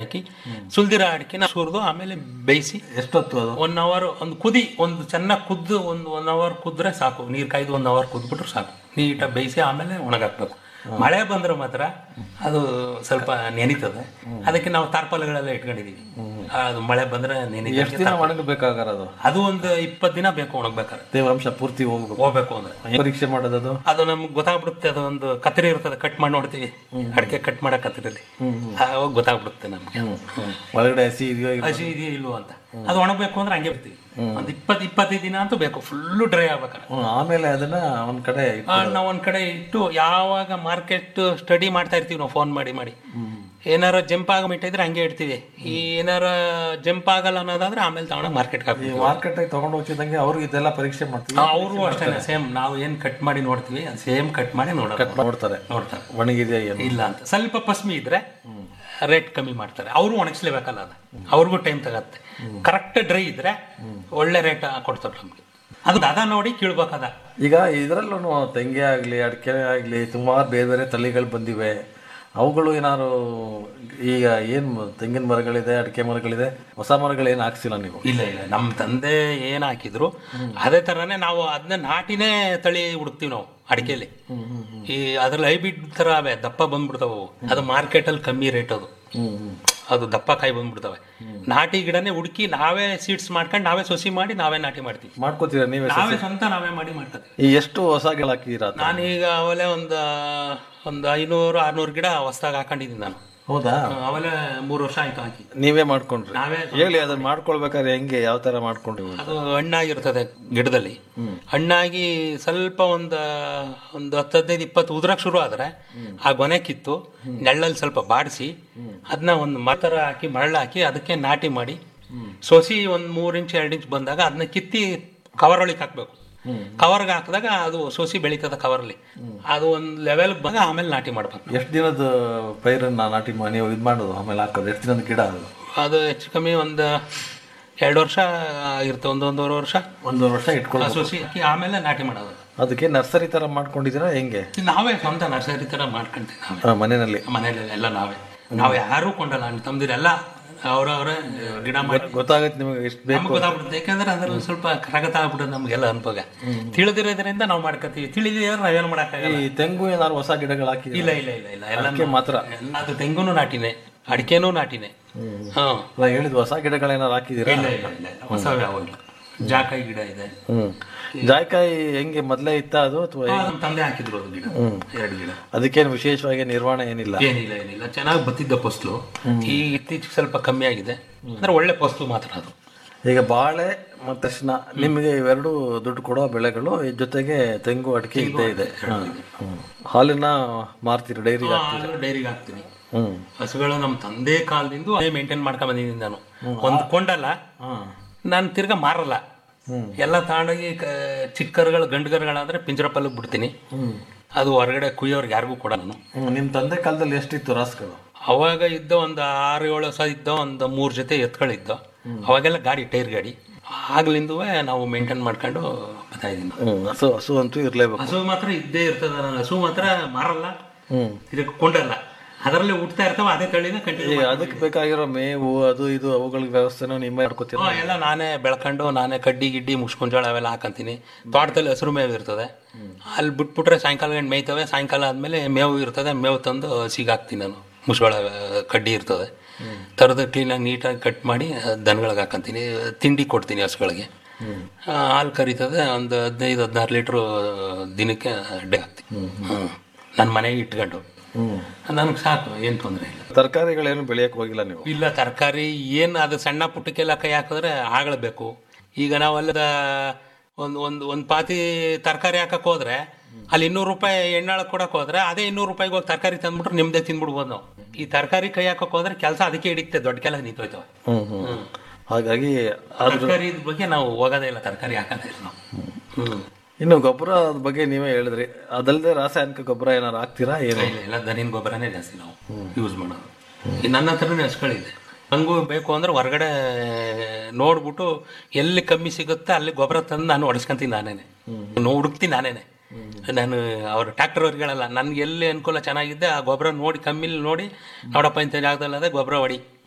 ಹಾಕಿ ಸುಲ್ದಿರ ಅಡಿಕೆನ ಸುರಿದು ಆಮೇಲೆ ಬೇಯಿಸಿ ಎಷ್ಟೊತ್ತು ಅದು ಒನ್ ಅವರ್ ಒಂದು ಕುದಿ ಒಂದು ಚೆನ್ನಾಗಿ ಕುದ್ದು ಒಂದು ಒನ್ ಅವರ್ ಕುದ್ರೆ ಸಾಕು ನೀರು ಕಾಯ್ದು ಒನ್ ಅವರ್ ಕುದ್ಬಿಟ್ರೆ ಸಾಕು ನೀಟಾಗಿ ಬೇಯಿಸಿ ಆಮೇಲೆ ಒಣಗಾಕ್ಬೇಕು ಮಳೆ ಬಂದ್ರೆ ಮಾತ್ರ ಅದು ಸ್ವಲ್ಪ ನೆನಿತದೆ ಅದಕ್ಕೆ ನಾವು ತಾರ್ಪಾಲಗಳೆಲ್ಲ ಇಟ್ಕೊಂಡಿದೀವಿ ಅದು ಮಳೆ ಬಂದ್ರೆ ನೆನಿತದೆ ಎಷ್ಟು ದಿನ ಒಣಗಬೇಕಾಗಾರ ಅದು ಅದು ಒಂದು ಇಪ್ಪತ್ತು ದಿನ ಬೇಕು ಒಣಗ್ಬೇಕಾದ್ರೆ ತೇವಾಂಶ ಪೂರ್ತಿ ಹೋಗ್ಬೇಕು ಹೋಗ್ಬೇಕು ಅಂದ್ರೆ ಹೆಂಗ್ ಪರೀಕ್ಷೆ ಮಾಡೋದು ಅದು ಅದು ನಮ್ಗೆ ಗೊತ್ತಾಗ್ಬಿಡುತ್ತೆ ಅದು ಒಂದು ಕತ್ತರಿ ಇರ್ತದೆ ಕಟ್ ಮಾಡಿ ನೋಡ್ತೀವಿ ಅಡಿಕೆ ಕಟ್ ಮಾಡೋ ಕತ್ತರಿಲಿ ಅವಾಗ ಗೊತ್ತಾಗ್ಬಿಡುತ್ತೆ ನಮ್ಗೆ ಒಳಗಡೆ ಹಸಿ ಇದೆಯೋ ಇಲ್ಲ? ಹಸಿ ಇದೆಯೋ ಇಲ್ವೋ ಅಂತ ಅದು ಒಣಗಬೇಕು ಅಂದ್ರೆ ಹಂಗೆ ಬಿಡ್ತೀವಿ ಒಂದು ಇಪ್ಪತ್ತು ಇಪ್ಪತ್ತೈದು ದಿನ ಅಂತೂ ಬೇಕು ಫುಲ್ಲು ಡ್ರೈ ಆಗ್ಬೇಕಾರೆ ಹ್ಮ್, ಆಮೇಲೆ ಅದನ್ನ ಒಂದ್ ಕಡೆ ಇಟ್ಟು- ಆ, ನಾವು ಒಂದ್ ಕಡೆ ಇಟ್ಟು ಯಾವಾಗ ಮಾರ್ಕೆಟ್ ಸ್ಟಡಿ ಮಾಡ್ತಾ ಇರ್ತೀವಿ ನಾವು ಫೋನ್ ಮಾಡಿ ಮಾಡಿ ಏನಾರ ಜಂಪ್ ಆಗಮಿಟ್ಟಿದ್ರೆ ಹಂಗೆ ಇಡ್ತೀವಿ ಈ ಏನಾರ ಜಂಪ್ ಆಗಲ್ಲ ಅನ್ನೋದಾದ್ರೆ ಆಮೇಲೆ ತಗೊಂಡೋಗಿ ಮಾರ್ಕೆಟ್ಗೆ ಈ ಹಾಕ್ತೀವಿ ಮಾರ್ಕೆಟ್ ತಗೊಂಡು ಹೋಗ್ತಿದ್ದಂಗೆ ಅವ್ರಿಗೆ ಇದೆಲ್ಲ ಪರೀಕ್ಷೆ ಮಾಡ್ತೀವಿ ಅವರು ಅಷ್ಟೇ ಸೇಮ್ ನಾವು ಏನ್ ಕಟ್ ಮಾಡಿ ನೋಡ್ತೀವಿ ಸೇಮ್ ಕಟ್ ಮಾಡಿ ನೋಡೋದು ಕಟ್ ನೋಡ್ತಾರೆ ನೋಡ್ತಾರೆ ಒಣಗಿದೆಯಾ ಏನು ಇಲ್ಲ ಅಂತ ಸ್ವಲ್ಪ ಪಸ್ಮಿ ಇದ್ರೆ ರೇಟ್ ಕಮ್ಮಿ ಮಾಡ್ತಾರೆ ಅವರು ಒಣಗಿಸ್ಲೇಬೇಕಲ್ಲ ಅದು ಅವ್ರಿಗೂ ಟೈಮ್ ತಗತ್ತೆ ಕರೆಕ್ಟ್ ಡ್ರೈ ಇದ್ರೆ ಒಳ್ಳೆ ರೇಟ್ ಕೊಡ್ತಾರೆ ನಮ್ಗೆ ಅದು ಅದ ನೋಡಿ ಕೀಳ್ಬೇಕದ ಈಗ ಇದರಲ್ಲೂ ತೆಂಗೆ ಆಗ್ಲಿ ಅಡಿಕೆ ಆಗ್ಲಿ ಸುಮಾರು ಬೇರೆ ಬೇರೆ ತಳಿಗಳು ಬಂದಿವೆ ಅವುಗಳು ಏನಾದ್ರು ಈಗ ಏನ್ ತೆಂಗಿನ ಮರಗಳಿದೆ ಅಡಿಕೆ ಮರಗಳಿದೆ ಹೊಸ ಮರಗಳು ಏನು ಹಾಕ್ಸಿಲ್ಲ ನೀವು ಇಲ್ಲ ಇಲ್ಲ ನಮ್ಮ ತಂದೆ ಏನ್ ಹಾಕಿದ್ರು ಅದೇ ತರನೇ ನಾವು ಅದನ್ನ ನಾಟಿನೇ ತಳಿ ಹುಡುಕ್ತಿವಿ ನಾವು ಅಡಿಕೆಲಿ ಈ ಅದ್ರಲ್ಲಿ ಹೈಬ್ರಿಡ್ ತರ ಅವೆ ದಪ್ಪ ಬಂದ್ಬಿಡ್ತಾವ ಅವು. ಅದು ಮಾರ್ಕೆಟ್ ಅಲ್ಲಿ ಕಮ್ಮಿ ರೇಟ್ ಅದು ಅದು ದಪ್ಪ ಕಾಯಿ ಬಂದ್ಬಿಡ್ತವೆ ನಾಟಿ ಗಿಡನೇ ಹುಡುಕಿ ನಾವೇ ಸೀಡ್ಸ್ ಮಾಡ್ಕೊಂಡು ನಾವೇ ಸೊಸಿ ಮಾಡಿ ನಾವೇ ನಾಟಿ ಮಾಡ್ತೀವಿ ಮಾಡ್ಕೋತೀರಾ ನೀವೇ ನಾವೇ ಸ್ವಂತ ನಾವೇ ಮಾಡಿ ಮಾಡ್ತೀವಿ ಈ ಎಷ್ಟು ಹೊಸ ಗಿಡ ಹಾಕಿದ್ದೀರಾ ಅಂತ? ನಾನೀಗ ಅವಲೇ ಒಂದು ಒಂದು ಐನೂರು ಆರ್ನೂರು ಗಿಡ ಹೊಸ್ದಾಗಿ ಹಾಕೊಂಡಿದ್ದೀನಿ ನಾನು ಹೌದಾ ಅವಲೇ ಮೂರು ವರ್ಷ ಆಯ್ತು ಹಾಕಿ ನೀವೇ ಮಾಡ್ಕೊಂಡ್ರಿ ನಾವೇ ಹೇಳಿ ಅದನ್ನ ಮಾಡ್ಕೊಳ್ಬೇಕಾದ್ರೆ ಹೆಂಗೆ ಯಾವ ತರ ಮಾಡ್ಕೊಂಡ್ರಿ ಅದು ಹಣ್ಣಾಗಿರ್ತದೆ ಗಿಡದಲ್ಲಿ ಹಣ್ಣಾಗಿ ಸ್ವಲ್ಪ ಒಂದು ಒಂದು ಹತ್ತು ಹದಿನೈದು ಇಪ್ಪತ್ತು ಉದ್ರಕ್ ಶುರು ಆದ್ರೆ ಆ ಗೊನೆ ಕಿತ್ತು ನೆಳ್ಳಲ್ಲಿ ಸ್ವಲ್ಪ ಬಾಡಿಸಿ ಅದನ್ನ ಒಂದು ಮತರ ಹಾಕಿ ಮರಳು ಹಾಕಿ ಅದಕ್ಕೆ ನಾಟಿ ಮಾಡಿ ಸೊಸಿ ಒಂದು ಮೂರು ಇಂಚ್ ಎರಡು ಇಂಚ್ ಬಂದಾಗ ಅದನ್ನ ಕಿತ್ತಿ ಕವರ್ ಒಳಗೆ ಹಾಕ್ಬೇಕು ಕವರ್ಗೆ ಹಾಕಿದಾಗ ಅದು ಸೊಸಿ ಬೆಳೀತದೆ ಕವರ್ಲಿ ಅದು ಒಂದು ಲೆವೆಲ್ ಬಂದಾಗ ಆಮೇಲೆ ನಾಟಿ ಮಾಡ್ಬೇಕು ಎಷ್ಟು ದಿನದ ಪೈರನ್ನ ನಾಟಿ ಮಾಡಿ ನೀವು ಇದು ಮಾಡೋದು ಆಮೇಲೆ ಹಾಕೋದು ಎಷ್ಟು ದಿನದ ಗಿಡ ಅದು ಅದು ಹೆಚ್ಚು ಕಮ್ಮಿ ಒಂದು ಎರಡು ವರ್ಷ ಇರುತ್ತೆ ಒಂದು ಒಂದೂವರೆ ವರ್ಷ ಒಂದು ವರ್ಷ ಆ ಇಟ್ಕೊಳ್ಳೋದು ಸೊಸಿ ಹಾಕಿ ಆಮೇಲೆ ನಾಟಿ ಮಾಡೋದು ಅದಕ್ಕೆ ನರ್ಸರಿ ತರ ಮಾಡ್ಕೊಂಡಿದ್ದೀರಾ ಹೆಂಗೆ ನಾವೇ ಸ್ವಂತ ನರ್ಸರಿ ತರ ಮಾಡ್ಕೊಂತೀವಿ ನಾವೇ ಆ, ಮನೆಯಲ್ಲಿ ಮನೇಲಿ ಎಲ್ಲ ನಾವೇ ನಾವು ಯಾರು ಕೊಂಡಲ್ಲ ಅಣ್ಣ ತಮ್ದಿರೆಲ್ಲ ಅವ್ರವ್ರೆ ಗಿಡ ಮಾಡಿ ಗೊತ್ತಾಗತ್ತೆ ನಿಮಗೆ ಎಷ್ಟು ಬೇಕು ನಮ್ಗೆ ಗೊತ್ತಾಗ್ಬಿಡುತ್ತೆ ಯಾಕಂದ್ರೆ ಅದ್ರಲ್ಲಿ ಸ್ವಲ್ಪ ಕರಗತ ಆಗ್ಬಿಡುತ್ತೆ ನಮ್ಗೆಲ್ಲ ಅನುಭವ ತಿಳಿದಿರೋದ್ರಿಂದ ನಾವು ಮಾಡ್ಕೊತೀವಿ ತಿಳಿದಿದ್ರೆ ನಾವೇನು ಮಾಡಕ್ಕಾಗಲ್ಲ ಈ ತೆಂಗು ಏನಾದ್ರು ಹೊಸ ಗಿಡಗಳು ಹಾಕಿ ಇಲ್ಲ ಇಲ್ಲ ಇಲ್ಲ ಇಲ್ಲ ಎಲ್ಲ ಅಡಿಕೆ ಮಾತ್ರ ಎಲ್ಲ ಅದು ತೆಂಗುನು ನಾಟಿನೇ ಅಡಿಕೆನೂ ನಾಟಿನೇ ಹಾ ಅಲ್ಲ ಹೇಳಿದ್ ಹೊಸ ಗಿಡಗಳೇನಾರು ಹಾಕಿದ್ದೀರಾ ಇಲ್ಲ ಇಲ್ಲ ಇಲ್ಲ ಇಲ್ಲ ಹೊಸವೇ ಯಾವಾಗಲೂ ಜಾಕಾಯಿ ಗಿಡ ಇದೆ ಹ್ಮ್ ಜಾಯ್ಕಾಯಿ ಹೆಂಗೆ ಮೊದ್ಲೇ ಇತ್ತ ಅದು ಅಥವಾ ಆ, ನಮ್ ತಂದೆ ಹಾಕಿದ್ರು ಅದು ಗಿಡ ಎರಡು ಗಿಡ ಅದಕ್ಕೇನು ವಿಶೇಷವಾಗಿ ನಿರ್ವಹಣೆ ಏನಿಲ್ಲ ಏನಿಲ್ಲ ಏನಿಲ್ಲ ಚೆನ್ನಾಗಿ ಬತ್ತಿದ್ದ ಫಸ್ಲು ಈ ಇತ್ತೀಚೆಗೆ ಸ್ವಲ್ಪ ಕಮ್ಮಿ ಆಗಿದೆ ಅಂದ್ರೆ ಒಳ್ಳೆ ಫಸ್ಲು ಮಾತ್ರ ಅದು ಈಗ ಬಾಳೆ ಮತ್ತೆ ತಕ್ಷಣ ನಿಮಗೆ ಇವೆರಡು ದುಡ್ಡು ಕೊಡೋ ಬೆಳೆಗಳು ಇದ್ ಜೊತೆಗೆ ತೆಂಗು ಅಡಿಕೆ ಇದ್ದೇ ಇದೆ ಹ್ಮ್. ಹ್ಮ್. ಹಾಲಿನ ಮಾರ್ತೀರಿ ಡೈರಿ ಡೈರಿಗೆ ಹಾಕ್ತೀನಿ ಹ್ಮ್ ಹಸುಗಳು ನಮ್ಮ ತಂದೆ ಕಾಲದಿಂದ ಅದೇ ಮೇಂಟೈನ್ ಮಾಡ್ಕೊಂಡ್ ಬಂದಿದ್ದೀನಿ ನಾನು ಒಂದು ಕೊಂಡಲ್ಲ ನಾನು ತಿರ್ಗಾ ಮಾರಲ್ಲ ಎಲ್ಲ ತಗೊಂಡೋಗಿ ಕ- ಚಿಕ್ಕ ಕರುಗಳು ಗಂಡು ಕರುಗಳಾದ್ರೆ ಪಿಂಜರಪಲ್ಲಿಗೆ ಬಿಡ್ತೀನಿ ಅದು ಹೊರಗಡೆ ಕುಯ್ಯೋರ್ಗೆ ಯಾರಿಗೂ ಕೊಡ ನಾನು ಹ್ಮ್. ನಿಮ್ ತಂದೆ ಕಾಲದಲ್ಲಿ ಎಷ್ಟಿತ್ತು ರಾಸುಗಳು ಅವಾಗ ಇದ್ದ ಒಂದು ಆರು ಏಳು ವರ್ಷ ಇದ್ದ ಒಂದು ಮೂರು ಜೊತೆ ಎತ್ಗಳಿದ್ದ ಅವಾಗೆಲ್ಲ ಗಾಡಿ ಟೈರ್ ಗಾಡಿ ಆಗ್ಲಿಂದೂ ನಾವು ಮೇಂಟೈನ್ ಮಾಡ್ಕೊಂಡು ಬರ್ತಾ ಇದ್ದೀನಿ ಹ್ಮ್ ಹಸು ಹಸು ಅಂತೂ ಇರ್ಲೇಬೇಕು ಹಸು ಮಾತ್ರ ಇದ್ದೇ ಇರ್ತದ ನಾನು ಹಸು ಮಾತ್ರ ಮಾರಲ್ಲ ಹ್ಮ್ ಇದಕ್ಕೆ ಕೊಂಡಲ್ಲ ಅದರಲ್ಲೇ ಹುಟ್ತಾ ಇರ್ತಾವ ಅದೇ ತಳಿನ ಕಂಟಿನ್ಯೂ ಈಗ ಅದಕ್ಕೆ ಬೇಕಾಗಿರೋ ಮೇವು ಅದು ಇದು ಅವುಗಳ ವ್ಯವಸ್ಥೆನೂ ನಿಮ್ಮೇ ಮಾಡ್ಕೋತೀರ ಎಲ್ಲ ನಾನೇ ಬೆಳ್ಕೊಂಡು ನಾನೇ ಕಡ್ಡಿ ಗಿಡ್ಡಿ ಮುಸ್ಕೊಂಜೋಳ ಅವೆಲ್ಲ ಹಾಕಂತೀನಿ ತೋಟದಲ್ಲಿ ಹಸಿರು ಮೇವು ಇರ್ತದೆ ಅಲ್ಲಿ ಬಿಟ್ಬಿಟ್ರೆ ಸಾಯಂಕಾಲ ಗಂಟು ಮೇಯ್ತವೆ ಸಾಯಂಕಾಲ ಆದ್ಮೇಲೆ ಮೇವು ಇರ್ತದೆ ಮೇವು ತಂದು ಹಸಿಗೆ ಹಾಕ್ತೀನಿ ನಾನು ಮುಸ್ಕೊಳ ಕಡ್ಡಿ ಇರ್ತದೆ ತರದು ಕ್ಲೀನಾಗಿ ನೀಟಾಗಿ ಕಟ್ ಮಾಡಿ ದನಗಳಿಗೆ ಹಾಕಂತೀನಿ ತಿಂಡಿ ಕೊಡ್ತೀನಿ ಹಸುಗಳಿಗೆ ಆ, ಹಾಲು ಕರಿತದೆ ಒಂದು ಹದಿನೈದು ಹದಿನಾರು ಲೀಟ್ರು ದಿನಕ್ಕೆ ಅಡ್ಡೆ ಹಾಕ್ತೀನಿ ಹ್ಞೂ ನನ್ನ ಮನೆಗೆ ಇಟ್ಕೊಂಡು ನನಗೆ ಸಾಕು ಏನು ತೊಂದರೆ ಇಲ್ಲ ತರಕಾರಿಗಳೇನು ಬೆಳೆಯಕ್ ಹೋಗಿಲ್ಲ ನೀವು ಇಲ್ಲ ತರಕಾರಿ ಏನು ಅದು ಸಣ್ಣ ಪುಟ್ಟಕ್ಕೆಲ್ಲ ಕೈ ಹಾಕಿದ್ರೆ ಆಗಲೇಬೇಕು ಈಗ ನಾವು ಅಲ್ಲದ ಒಂದು ಒಂದು ಒಂದು ಪಾತಿ ತರಕಾರಿ ಹಾಕಕ್ ಹೋದ್ರೆ ಅಲ್ಲಿ ಇನ್ನೂರು ರೂಪಾಯಿ ಎಣ್ಣಾಳ ಕೊಡಕ್ ಹೋದ್ರೆ ಅದೇ ಇನ್ನೂರು ರೂಪಾಯಿಗೆ ಹೋಗಿ ತರಕಾರಿ ತಂದ್ಬಿಟ್ರೆ ನಿಮ್ದೇ ತಿಂದ್ಬಿಡ್ಬೋದು ನಾವು ಈ ತರಕಾರಿ ಕೈ ಹಾಕಕ್ ಹೋದ್ರೆ ಕೆಲಸ ಅದಕ್ಕೆ ಹಿಡಿತೆ ದೊಡ್ಡ ಕೆಲಸ ನಿಂತೋಯ್ತವೆ ಹ್ಮ್ ಹ್ಮ್ ಹಾಗಾಗಿ ಅದ್ರ ತರಕಾರಿ ಬಗ್ಗೆ ನಾವು ಹೋಗೋದೇ ಇಲ್ಲ ತರಕಾರಿ ಹಾಕೋದೇ ಇಲ್ಲ ನಾವು ಹ್ಮ್ ಇನ್ನು ಗೊಬ್ಬರ ಬಗ್ಗೆ ನೀವೇ ಹೇಳಿದ್ರಿ ಅದಲ್ಲದೆ ರಾಸಾಯನಿಕ ಗೊಬ್ಬರ ಏನಾರು ಹಾಕ್ತೀರಾ ಏನು ಇಲ್ಲ ಇಲ್ಲ ದನಿನ ಗೊಬ್ಬರನೇ ಜಾಸ್ತಿ ನಾವು ಯೂಸ್ ಮಾಡೋದು ಈ ನನ್ನ ಹತ್ರನೇ ಹಸ್ಗಳಿದೆ ನಂಗೂ ಬೇಕು ಅಂದ್ರೆ ಹೊರಗಡೆ ನೋಡ್ಬಿಟ್ಟು ಎಲ್ಲಿ ಕಮ್ಮಿ ಸಿಗುತ್ತೆ ಅಲ್ಲಿ ಗೊಬ್ಬರ ತಂದು ನಾನು ಹೊಡೆಸ್ಕೊಂತೀನಿ ನಾನೇನೆ ನೋ ಹುಡುಕ್ತೀನಿ ನಾನೇನೆ ನಾನು ಅವ್ರ ಟ್ರ್ಯಾಕ್ಟರ್ ಅವ್ರಿಗಳಲ್ಲ ನನ್ಗೆ ಎಲ್ಲಿ ಅನುಕೂಲ ಚೆನ್ನಾಗಿದ್ದೆ ಆ ಗೊಬ್ಬರ ನೋಡಿ ಕಮ್ಮಿಲಿ ನೋಡಿ ನೋಡಪ್ಪ ಇಂಥ ಜಾಗದಲ್ಲಿ ಅದೇ ಗೊಬ್ಬರ ಹೊಡಿ